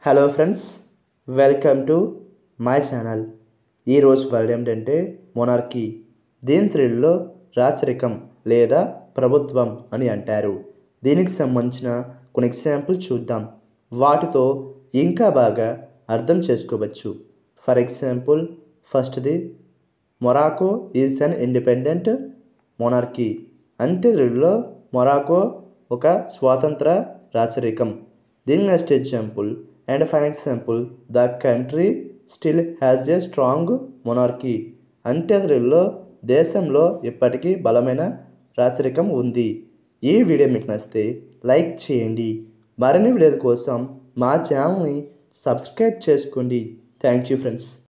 hello friends welcome to my channel ఈరోజు word ఏమిటంటే monarchy దీని తెలుగులో రాచరికం లేదా ప్రభుత్వం అని అంటారు దీనికి సంబంధించిన కొన్ని ఎగ్జాంపుల్ చూద్దాం వాటితో ఇంకా బాగా అర్థం చేసుకోవచ్చు ఫర్ ఎగ్జాంపుల్ ఫస్ట్ది Morocco is an independent monarchy అంటే తెలుగులో మొరాకో ఒక స్వాతంత్ర రాచరికం దీని next example and fine example the country still has a strong monarchy అంటే తెలుగులో దేశంలో ఇప్పటికీ బలమైన రాచరికం ఉంది ఈ వీడియో మీకు నచ్చితే లైక్ చేయండి మరిన్ని వీడియోల కోసం మా ఛానల్ని సబ్స్క్రైబ్ చేసుకోండి థ్యాంక్ యూ ఫ్రెండ్స్